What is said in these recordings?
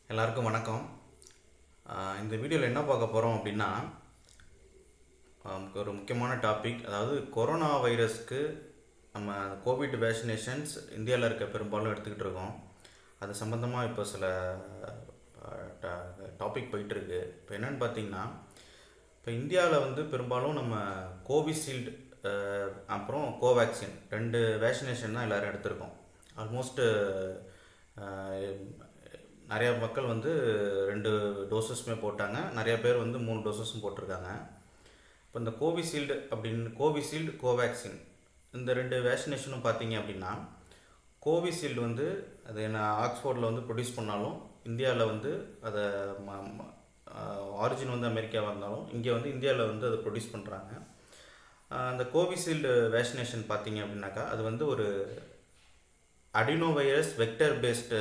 எல்லாருக்கும் வணக்கம் ஆஹ் இந்த வீடியோவில் என்ன பார்க்க போகிறோம் அப்படின்னா ஆஹ் ஒரு முக்கியமான டாபிக் அதாவது கொரோனா வைரஸ்க்கு நம்ம கோவிட் வேக்சினேஷன்ஸ் இந்தியாவில் இருக்க பெரும்பாலும் எடுத்துக்கிட்டு இருக்கோம் அது சம்மந்தமாக இப்போ சில டாபிக் போயிட்டுருக்கு இப்போ என்னென்னு பார்த்தீங்கன்னா இப்போ இந்தியாவில் வந்து பெரும்பாலும் நம்ம கோவிஷீல்டு அப்புறம் கோவேக்சின் ரெண்டு வேக்சினேஷன் தான் எல்லோரும் எடுத்திருக்கோம் ஆல்மோஸ்ட்டு நிறைய மக்கள் வந்து ரெண்டு டோசஸுமே போட்டாங்க நிறைய பேர் வந்து மூணு டோசஸும் போட்டிருக்காங்க இப்போ இந்த கோவிஷீல்டு அப்படின்னு கோவிஷீல்டு கோவேக்சின் இந்த ரெண்டு வேக்சினேஷனும் பார்த்தீங்க அப்படின்னா கோவிஷீல்டு வந்து அது என்ன ஆக்ஸ்ஃபோர்டில் வந்து ப்ரொடியூஸ் பண்ணாலும் இந்தியாவில் வந்து அதை ஆரிஜின் வந்து அமெரிக்காவாக இருந்தாலும் இங்கே வந்து இந்தியாவில் வந்து அதை ப்ரொடியூஸ் பண்ணுறாங்க அந்த கோவிஷீல்டு வேக்சினேஷன் பார்த்தீங்க அப்படின்னாக்கா அது வந்து ஒரு adeno virus vector based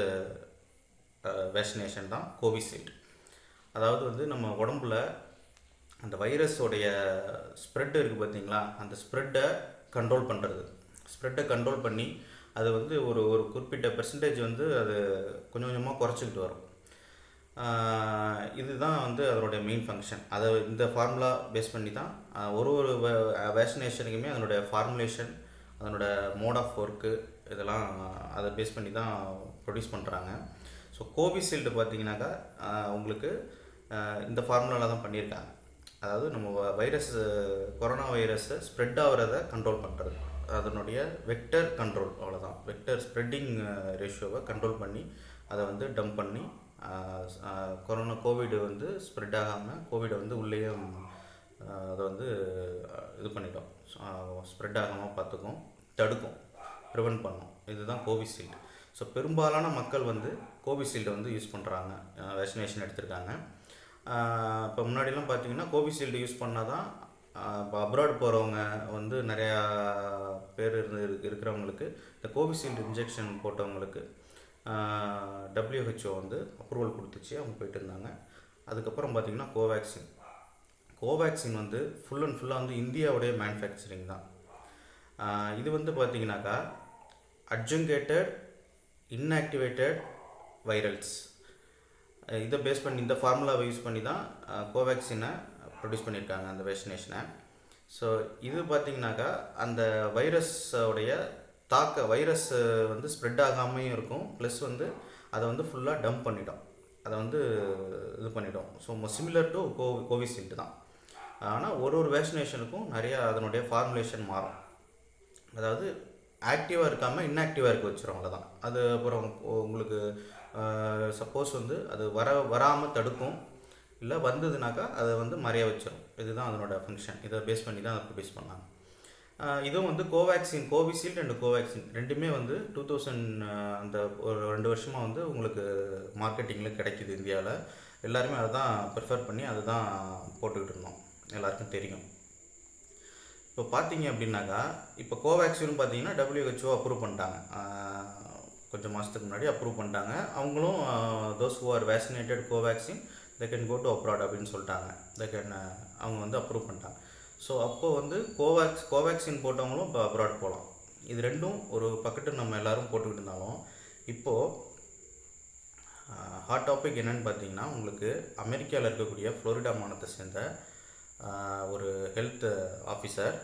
vaccination தான் கோவிஷீல்டு அதாவது வந்து நம்ம உடம்புல அந்த வைரஸோடைய ஸ்ப்ரெட் இருக்குது பார்த்தீங்களா அந்த ஸ்ப்ரெட்டை கண்ட்ரோல் பண்ணுறது ஸ்ப்ரெட்டை கண்ட்ரோல் பண்ணி அது வந்து ஒரு ஒரு குறிப்பிட்ட பெர்சன்டேஜ் வந்து அது கொஞ்சம் கொஞ்சமாக குறைச்சிக்கிட்டு வரும் ஆஹ் இதுதான் வந்து அதனுடைய மெயின் ஃபங்க்ஷன் அதை இந்த ஃபார்முலா பேஸ் பண்ணி தான் ஆஹ் ஒரு ஒரு வேக்சினேஷனுக்குமே அதனுடைய ஃபார்முலேஷன் அதனோட மோட் ஆஃப் ஒர்க்கு இதெல்லாம் அதை பேஸ் பண்ணி தான் ப்ரொடியூஸ் பண்ணுறாங்க ஸோ கோவிஷீல்டு பார்த்தீங்கன்னாக்கா ஆஹ் உங்களுக்கு ஆஹ் இந்த ஃபார்முலாவில் தான் பண்ணியிருக்காங்க அதாவது நம்ம வைரஸ் கொரோனா வைரஸை ஸ்ப்ரெட் ஆகிறத கண்ட்ரோல் பண்ணுறது அதனுடைய வெக்டர் கண்ட்ரோல் அவ்வளோதான் வெக்டர் ஸ்ப்ரெட்டிங் ரேஷியோவை கண்ட்ரோல் பண்ணி அதை வந்து டம்ப் பண்ணி கொரோனா கோவிடு வந்து ஸ்ப்ரெட் ஆகாமல் கோவிடை வந்து உள்ளேயே அதை வந்து இது பண்ணிட்டோம் ஸ்ப்ரெட் ஆகாமல் பார்த்துக்கும் தடுக்கும் ப்ரிவெண்ட் பண்ணும் இதுதான் கோவிஷீல்டு ஸோ பெரும்பாலான மக்கள் வந்து கோவிஷீல்டை வந்து யூஸ் பண்ணுறாங்க வேக்சினேஷன் எடுத்திருக்காங்க இப்போ முன்னாடிலாம் பார்த்தீங்கன்னா கோவிஷீல்டு யூஸ் பண்ணால் தான் இப்போ அப்ராட் போகிறவங்க வந்து நிறையா பேர் இருந்து இருக்கிறவங்களுக்கு இந்த கோவிஷீல்டு இன்ஜெக்ஷன் போட்டவங்களுக்கு டபிள்யூஹெச்ஓ வந்து அப்ரூவல் கொடுத்துச்சு அவங்க போயிட்டு இருந்தாங்க அதுக்கப்புறம் பார்த்திங்கன்னா கோவேக்சின் கோவேக்சின் வந்து ஃபுல் அண்ட் ஃபுல்லாக வந்து இந்தியாவுடைய மேனுஃபேக்சரிங் தான் இது வந்து பார்த்திங்கனாக்கா அட்ஜங்கேட்டட் இன்ஆக்டிவேட்டட் வைரல்ஸ் இதை பேஸ் பண்ணி இந்த ஃபார்முலாவை யூஸ் பண்ணி தான் கோவேக்சினை ப்ரொடியூஸ் பண்ணியிருக்காங்க அந்த வேக்சினேஷனை ஸோ இது பார்த்திங்கனாக்கா அந்த வைரஸோடைய தாக்க வைரஸ் வந்து ஸ்ப்ரெட் ஆகாமையும் இருக்கும் ப்ளஸ் வந்து அதை வந்து ஃபுல்லாக டம்ப் பண்ணிட்டோம் அதை வந்து இது பண்ணிட்டோம் so similar to co Covishield தான் ஆனால் ஒரு ஒரு வேக்சினேஷனுக்கும் நிறையா அதனுடைய ஃபார்முலேஷன் மாறும் அதாவது ஆக்டிவாக இருக்காமல் இன்ஆக்டிவாக இருக்க வச்சிரும் அவ்வளோதான் அது அப்புறம் உங்களுக்கு சப்போஸ் வந்து அது வர வராமல் தடுக்கும் இல்லை வந்ததுனாக்கா அதை வந்து மறைய வச்சிடும் இதுதான் அதனோட ஃபங்க்ஷன் இதை பேஸ் பண்ணி தான் அதை ப்ரொடியூஸ் பண்ணாங்க இதுவும் வந்து கோவேக்சின் கோவிஷீல்டு அண்ட் கோவேக்சின் ரெண்டுமே வந்து டூ தௌசண்ட் அந்த ஒரு ரெண்டு வருஷமாக வந்து உங்களுக்கு மார்க்கெட்டிங்கில் கிடைக்கிது இந்தியாவில் எல்லாருமே அதை தான் ப்ரிஃபர் பண்ணி அதை தான் போட்டுக்கிட்டு இருந்தோம் எல்லாருக்கும் தெரியும் இப்போ பார்த்தீங்க அப்படின்னாக்கா இப்போ கோவேக்சின் பார்த்தீங்கன்னா டபிள்யூஹெச்ஓ அப்ரூவ் பண்ணிட்டாங்க கொஞ்சம் மாதத்துக்கு முன்னாடி அப்ரூவ் பண்ணிட்டாங்க அவங்களும் those who are vaccinated Covaxin they can go to abroad அப்படின்னு சொல்லிட்டாங்க தே கேன் அவங்க வந்து அப்ரூவ் பண்ணிட்டாங்க ஸோ அப்போது வந்து கோவேக்ஸ் கோவேக்சின் போட்டவங்களும் இப்போ அப்ராட் போகலாம் இது ரெண்டும் ஒரு பக்கத்து நம்ம எல்லோரும் போட்டுக்கிட்டு இருந்தாலும் இப்போது ஹாட் டாபிக் என்னென்னு பார்த்தீங்கன்னா உங்களுக்கு அமெரிக்காவில் இருக்கக்கூடிய ஃப்ளோரிடா மாநிலத்தை சேர்ந்த ஒரு ஹெல்த் ஆஃபீஸர்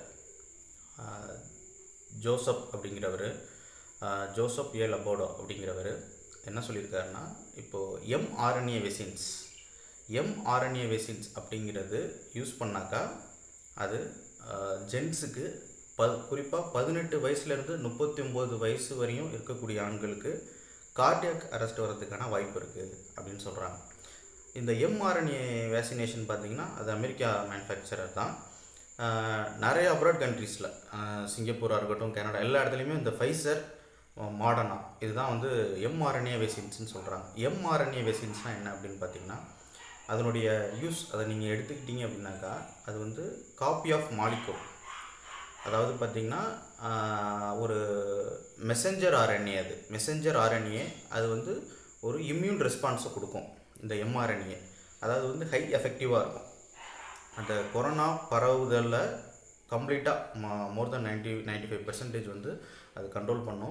ஜோசப் அப்படிங்கிறவர் ஜோசப் ஏ லபோடோ அப்படிங்கிறவர் என்ன சொல்லியிருக்காருன்னா இப்போது எம்ஆர்என்ஏ வெசின்ஸ் எம்ஆர்என்ஏ வெசின்ஸ் அப்படிங்கிறது யூஸ் பண்ணாக்கா அது ஜென்ஸுக்கு ப குறிப்பாக பதினெட்டு வயசுலேருந்து முப்பத்தி ஒம்பது வயசு வரையும் இருக்கக்கூடிய ஆண்களுக்கு கார்டியாக் அரெஸ்ட் வரதுக்கான வாய்ப்பு இருக்குது அப்படின்னு சொல்கிறாங்க இந்த எம்ஆர்என்ஏ வேக்சினேஷன் பார்த்திங்கன்னா அது அமெரிக்கா மேனுஃபேக்சரர் தான் நிறைய அப்ராட் கண்ட்ரீஸில் சிங்கப்பூராக இருக்கட்டும் கனடா எல்லா இடத்துலையுமே இந்த ஃபைசர் மாடர்னா இதுதான் வந்து எம்ஆர்என்ஏ வெசின்ஸ்னு சொல்கிறாங்க எம்ஆர்என்ஏ வெசின்ஸ்னால் என்ன அப்படின்னு பார்த்தீங்கன்னா அதனுடைய யூஸ் அதை நீங்கள் எடுத்துக்கிட்டீங்க அப்படின்னாக்கா அது வந்து காப்பி ஆஃப் மாலிகோ அதாவது பார்த்திங்கன்னா ஒரு மெசஞ்சர் ஆர்என்ஏ அது மெசஞ்சர் ஆர்என்ஏ அது வந்து ஒரு இம்யூன் ரெஸ்பான்ஸை கொடுக்கும் இந்த எம்ஆர்என்ஏ அதாவது வந்து ஹை எஃபெக்டிவாக இருக்கும் அந்த கொரோனா பரவுதலில் கம்ப்ளீட்டாக more than ninety ninety five percentage வந்து அது கண்ட்ரோல் பண்ணும்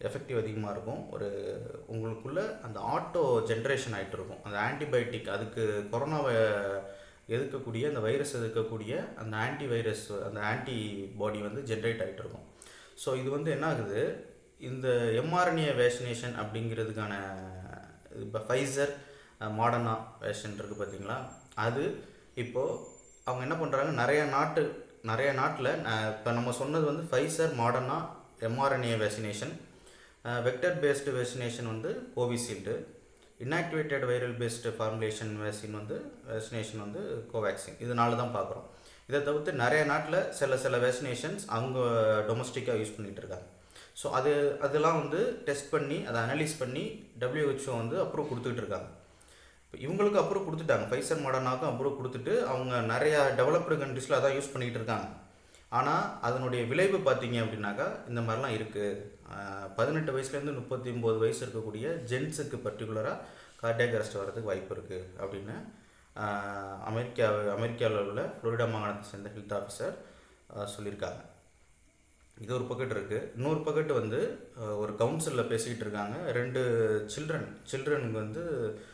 எஃபெக்டிவ் அதிகமாக இருக்கும் ஒரு உங்களுக்குள்ள அந்த ஆட்டோ ஜென்ரேஷன் ஆகிட்டு இருக்கும் அந்த ஆன்டிபயோட்டிக் அதுக்கு கொரோனாவை எதிர்க்கக்கூடிய அந்த வைரஸ் எதிர்க்கக்கூடிய அந்த ஆன்டி வைரஸ் அந்த ஆன்டி பாடி வந்து ஜென்ரேட் ஆகிட்டு இருக்கும் ஸோ இது வந்து என்ன ஆகுது இந்த எம்ஆர்என்ஏ வேக்சினேஷன் அப்படிங்கிறதுக்கான இப்போ ஃபைசர் மாடர்னா வேஷன் இருக்குது பார்த்தீங்களா அது இப்போது அவங்க என்ன பண்ணுறாங்க நிறைய நாட்டு நிறைய நாட்டில் இப்போ நம்ம சொன்னது வந்து Pfizer Moderna mRNA vaccination vector based vaccination வந்து Covishield inactivated viral based formulation vaccine வந்து வேக்சினேஷன் வந்து கோவேக்சின் இது நாலு தான் பார்க்குறோம் இதை தவிர்த்து நிறைய நாட்டில் சில சில வேக்சினேஷன்ஸ் அவங்க டொமஸ்டிக்காக யூஸ் பண்ணிகிட்டு இருக்காங்க ஸோ அது அதெல்லாம் வந்து டெஸ்ட் பண்ணி அதை அனலைஸ் பண்ணி டபிள்யூஹெச்ஓ வந்து அப்ரூவ் கொடுத்துக்கிட்டு இருக்காங்க இப்போ இவங்களுக்கு அப்ரூவ் கொடுத்துட்டாங்க ஃபைசர் மாடர்னாக்கும் அப்ரூவ் கொடுத்துட்டு அவங்க நிறையா டெவலப்டு கண்ட்ரீஸில் அதான் யூஸ் பண்ணிகிட்டு இருக்காங்க ஆனால் அதனுடைய விளைவு பார்த்தீங்க அப்படின்னாக்கா இந்த மாதிரிலாம் இருக்குது பதினெட்டு வயசுலேருந்து முப்பத்தி ஒம்பது வயசு இருக்கக்கூடிய ஜென்ஸுக்கு பர்டிகுலராக கார்டியாக் அரெஸ்ட் வர்றதுக்கு வாய்ப்பு இருக்குது அப்படின்னு ஆஹ், அமெரிக்கா அமெரிக்காவில் உள்ள ஃப்ளோரிடா மாகாணத்தை சேர்ந்த ஹெல்த் ஆஃபீஸர் சொல்லியிருக்காங்க இது ஒரு பக்கெட் இருக்குது இன்னொரு பக்கெட் வந்து அஹ், ஒரு கவுன்சிலில் பேசிக்கிட்டு இருக்காங்க ரெண்டு சில்ட்ரன் சில்ட்ரனுக்கு வந்து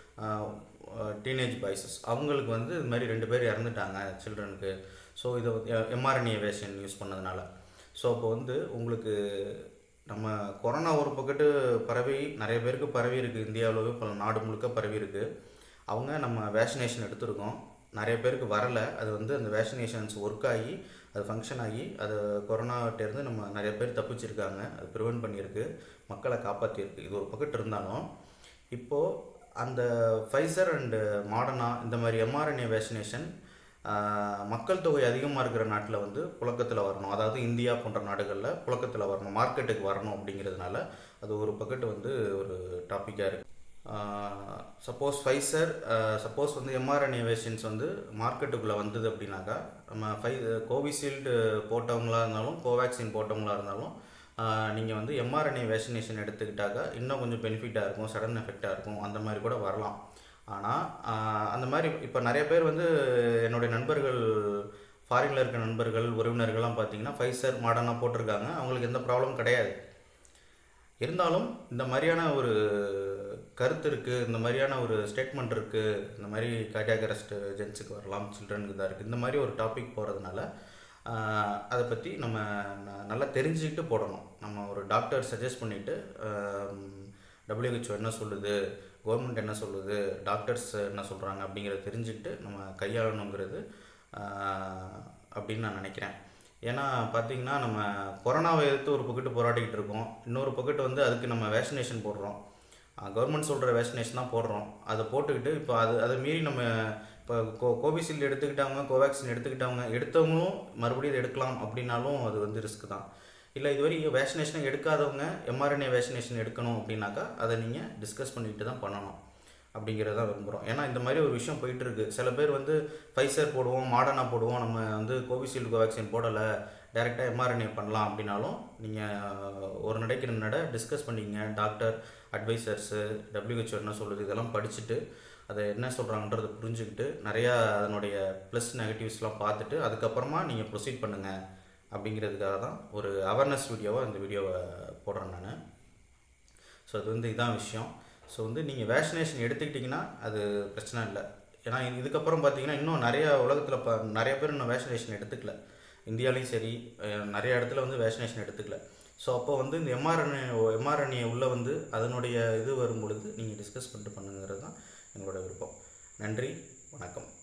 டீனேஜ் பாய்ஸஸ் அவங்களுக்கு வந்து இது மாதிரி ரெண்டு பேர் இறந்துட்டாங்க சில்ட்ரனுக்கு ஸோ இதை எம்ஆர்என்ஏ வேஷன் யூஸ் பண்ணதுனால ஸோ அப்போ வந்து உங்களுக்கு நம்ம கொரோனா ஒரு பக்கெட்டு பரவி நிறைய பேருக்கு பரவி இருக்குது இந்தியாவிலவே பல நாடு முழுக்க பரவி இருக்குது அவங்க நம்ம வேக்சினேஷன் எடுத்திருக்கோம் நிறைய பேருக்கு வரலை அது வந்து அந்த வேக்சினேஷன்ஸ் ஒர்க் ஆகி அது ஃபங்க்ஷன் ஆகி அது கொரோனாட்டேருந்து நம்ம நிறைய பேர் தப்பிச்சிருக்காங்க அது ப்ரிவென்ட் பண்ணியிருக்கு மக்களை காப்பாற்றியிருக்கு இது ஒரு பக்கெட் இருந்தாலும் இப்போது அந்த ஃபைசர் அண்டு மாடர்னா இந்த மாதிரி எம்ஆர்என்ஏ வேக்சினேஷன் மக்கள் தொகை அதிகமாக இருக்கிற நாட்டில் வந்து புழக்கத்தில் வரணும் அதாவது இந்தியா போன்ற நாடுகளில் புழக்கத்தில் வரணும் மார்க்கெட்டுக்கு வரணும் அப்படிங்கிறதுனால அது ஒரு பக்கெட் வந்து ஒரு டாப்பிக்காக இருக்குது சப்போஸ் ஃபைசர் சப்போஸ் வந்து எம்ஆர்என்ஏ வேக்சின்ஸ் வந்து மார்க்கெட்டுக்குள்ளே வந்தது அப்படின்னாக்கா நம்ம ஃபை கோவிஷீல்டு போட்டவங்களா இருந்தாலும் கோவேக்சின் போட்டவங்களா இருந்தாலும் நீங்கள் வந்து எம்ஆர்என்ஏ வேக்சினேஷன் எடுத்துக்கிட்டாக்கா இன்னும் கொஞ்சம் பெனிஃபிட்டாக இருக்கும் சடன் எஃபெக்டாக இருக்கும் அந்த மாதிரி கூட வரலாம் ஆனால் அந்த மாதிரி இப்போ நிறைய பேர் வந்து என்னுடைய நண்பர்கள் ஃபாரினில் இருக்க நண்பர்கள் உறவினர்கள்லாம் பார்த்தீங்கன்னா ஃபைசர் மாடர்னாக போட்டிருக்காங்க அவங்களுக்கு எந்த ப்ராப்ளம் கிடையாது இருந்தாலும் இந்த மாதிரியான ஒரு கருத்து இருக்குது இந்த மாதிரியான ஒரு ஸ்டேட்மெண்ட் இருக்குது இந்த மாதிரி கார்டியாக் அரெஸ்ட் ஜென்ஸுக்கு வரலாம் சில்ட்ரனுக்கு தான் இருக்குது இந்த மாதிரி ஒரு டாபிக் போகிறதுனால அதை பற்றி நம்ம ந- நல்லா தெரிஞ்சுக்கிட்டு போடணும் நம்ம ஒரு டாக்டர் சஜஸ்ட் பண்ணிவிட்டு டபிள்யூஹெச்ஓ என்ன சொல்லுது கவர்மெண்ட் என்ன சொல்லுது டாக்டர்ஸ் என்ன சொல்கிறாங்க அப்படிங்கிறத தெரிஞ்சுக்கிட்டு நம்ம கையாளணுங்கிறது ஆஹ், அப்படின்னு நான் நினைக்கிறேன் ஏன்னா பார்த்தீங்கன்னா நம்ம கொரோனாவை எதிர்த்து ஒரு பக்கெட்டு போராடிக்கிட்டு இருக்கோம் இன்னொரு பக்கெட்டு வந்து அதுக்கு நம்ம வேக்சினேஷன் போடுறோம் கவர்மெண்ட் சொல்கிற வேக்சினேஷன் தான் போடுறோம் அதை போட்டுக்கிட்டு இப்போ அது அதை மீறி நம்ம இப்போ கோ கோவிஷீல்டு எடுத்துக்கிட்டவங்க கோவேக்சின் எடுத்துக்கிட்டவங்க எடுத்தவங்களும் மறுபடியும் இதை எடுக்கலாம் அப்படின்னாலும் அது வந்து ரிஸ்க் தான் இல்லை இதுவரை வேக்சினேஷன் எடுக்காதவங்க எம்ஆர்என்ஏ வேக்சினேஷன் எடுக்கணும் அப்படின்னாக்கா அதை நீங்கள் டிஸ்கஸ் பண்ணிட்டு தான் பண்ணணும் அப்படிங்கிறத விரும்புகிறோம் ஏன்னா இந்த மாதிரி ஒரு விஷயம் போயிட்டு இருக்கு சில பேர் வந்து ஃபைசர் போடுவோம் மாடர்னா போடுவோம் நம்ம வந்து கோவிஷீல்டு கோவேக்சின் போடலை டேரெக்டாக எம்ஆர்என்ஏ பண்ணலாம் அப்படின்னாலும் நீங்கள் ஒரு நடைக்கு ரெண்டு நடை டிஸ்கஸ் பண்ணிங்க டாக்டர் அட்வைசர்ஸு டபிள்யூஹெச்ஓ என்ன சொல்லுது இதெல்லாம் படிச்சுட்டு அதை என்ன சொல்கிறாங்கன்றதை புரிஞ்சுக்கிட்டு நிறையா அதனுடைய ப்ளஸ் நெகட்டிவ்ஸ்லாம் பார்த்துட்டு அதுக்கப்புறமா நீங்கள் ப்ரொசீட் பண்ணுங்கள் அப்படிங்கிறதுக்காக தான் ஒரு அவேர்னஸ் வீடியோவாக இந்த வீடியோவை போடுறேன் நான் ஸோ அது வந்து இதான் விஷயம் ஸோ வந்து நீங்கள் வேக்சினேஷன் எடுத்துக்கிட்டிங்கன்னா அது பிரச்சனை இல்லை ஏன்னா இது- இதுக்கப்புறம் பார்த்தீங்கன்னா இன்னும் நிறைய உலகத்தில் ப நிறைய பேர் இன்னும் வேக்சினேஷன் எடுத்துக்கல இந்தியாலையும் சரி அஹ், நிறைய இடத்துல வந்து வேக்சினேஷன் எடுத்துக்கல ஸோ அப்போ வந்து இந்த எம்ஆர்என்ஏ எம்ஆர்என்ஏ உள்ளே வந்து அதனுடைய இது வரும் பொழுது நீங்கள் டிஸ்கஸ் பண்ணிட்டு பண்ணுங்கிறது தான் எங்களோட விருப்பம் நன்றி வணக்கம்